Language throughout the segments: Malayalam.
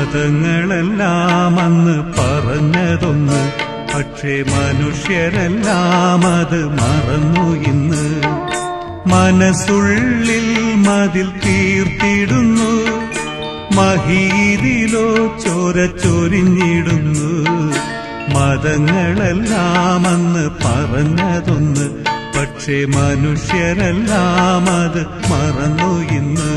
മതങ്ങളെല്ലാം അന്ന് പറഞ്ഞതൊന്ന് പക്ഷേ മനുഷ്യരെല്ലാം അത് മറന്നു ഇന്ന് മനസ്സുള്ളിൽ മതിൽ തീർത്തിടുന്നു മഹീതിലോ ചോര ചൊരിഞ്ഞിടുന്നു മതങ്ങളെല്ലാം അന്ന് പറഞ്ഞതൊന്ന് പക്ഷേ മനുഷ്യരെല്ലാം അത് മറന്നു ഇന്ന്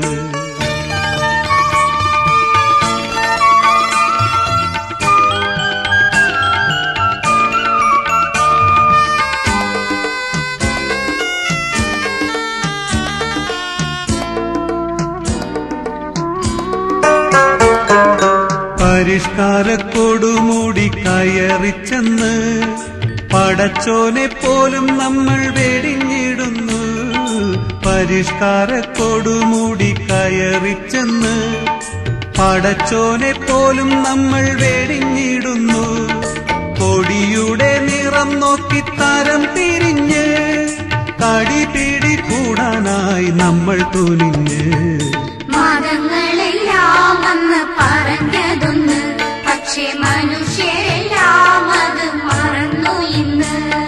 പരിഷ്കാരക്കൊടുമൂടി കയറിച്ചെന്ന് പടച്ചോനെ പോലും നമ്മൾ വെടിഞ്ഞിടുന്നു പരിഷ്കാരക്കൊടുമൂടി കയറിച്ചെന്ന് പടച്ചോനെ പോലും നമ്മൾ വെടിഞ്ഞിടുന്നു കൊടിയുടെ നിറം നോക്കി തരം തിരിഞ്ഞ് കടിപിടി കൂടാനായി നമ്മൾ തുനിഞ്ഞ് മതങ്ങളെല്ലാം അന്ന് പറഞ്ഞതൊന്ന് പക്ഷേ മനുഷ്യരെല്ലാം അത് മറന്നു ഇന്ന്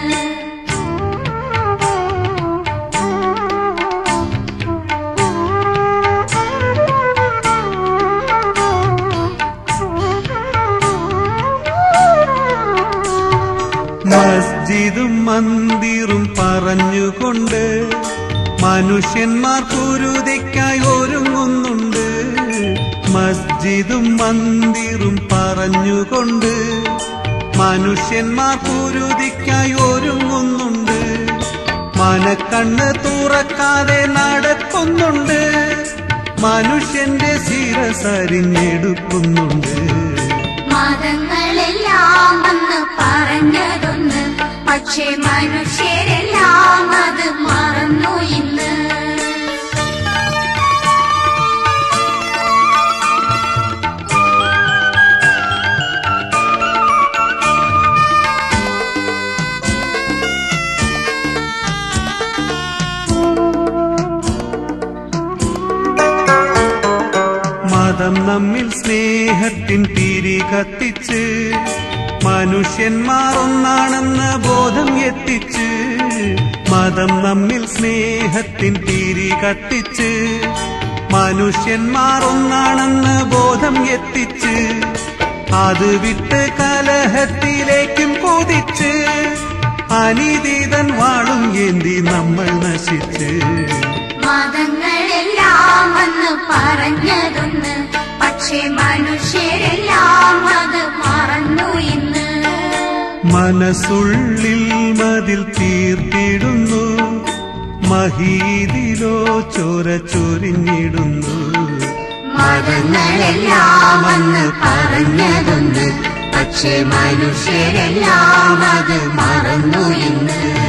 മസ്ജിദും മന്ദിറും പറഞ്ഞുകൊണ്ട് മനുഷ്യന്മാർ കുരുതിക്കായി ഒരുങ്ങുന്നുണ്ട് മസ്ജിദും മന്ദിറും പറഞ്ഞുകൊണ്ട് മനുഷ്യന്മാർ കുരുതിക്കായി ഒരുങ്ങുന്നുണ്ട് മനക്കണ്ണ് തുറക്കാതെ നടക്കുന്നുണ്ട് മനുഷ്യന്റെ ശിരസരിഞ്ഞെടുക്കുന്നുണ്ട് മതങ്ങളെല്ലാം അന്ന് പറഞ്ഞതൊന്ന് പക്ഷേ മനുഷ്യരെല്ലാം അത് മറന്നു ഇന്ന് മതം നമ്മിൽ സ്നേഹത്തിൻ തിരി കത്തിച്ച് മനുഷ്യന്മാർ ഒന്നാണെന്ന ബോധം എത്തിച്ച് മതം നമ്മിൽ സ്നേഹത്തിൻ തിരി കത്തിച്ച് മനുഷ്യന്മാർ ഒന്നാണെന്ന ബോധം എത്തിച്ച് അത് വിട്ട് കലഹത്തിലേക്കും കൊതിച്ച് അനീതിതൻ വാളും ഏന്തി നമ്മൾ നശിച്ച് മതങ്ങളെല്ലാം അന്ന് പറഞ്ഞതൊന്ന് പക്ഷേ മനുഷ്യരെല്ലാം അത് മറന്നു ഇന്ന് മനസ്സുള്ളിൽ മതിൽ തീർത്തിടുന്നു മഹീതിലോ ചോര ചൊരിഞ്ഞിടുന്നു മതങ്ങളെല്ലാം അന്ന് പറഞ്ഞതൊന്ന് പക്ഷേ മനുഷ്യരെല്ലാം അത് മറന്നു ഇന്ന്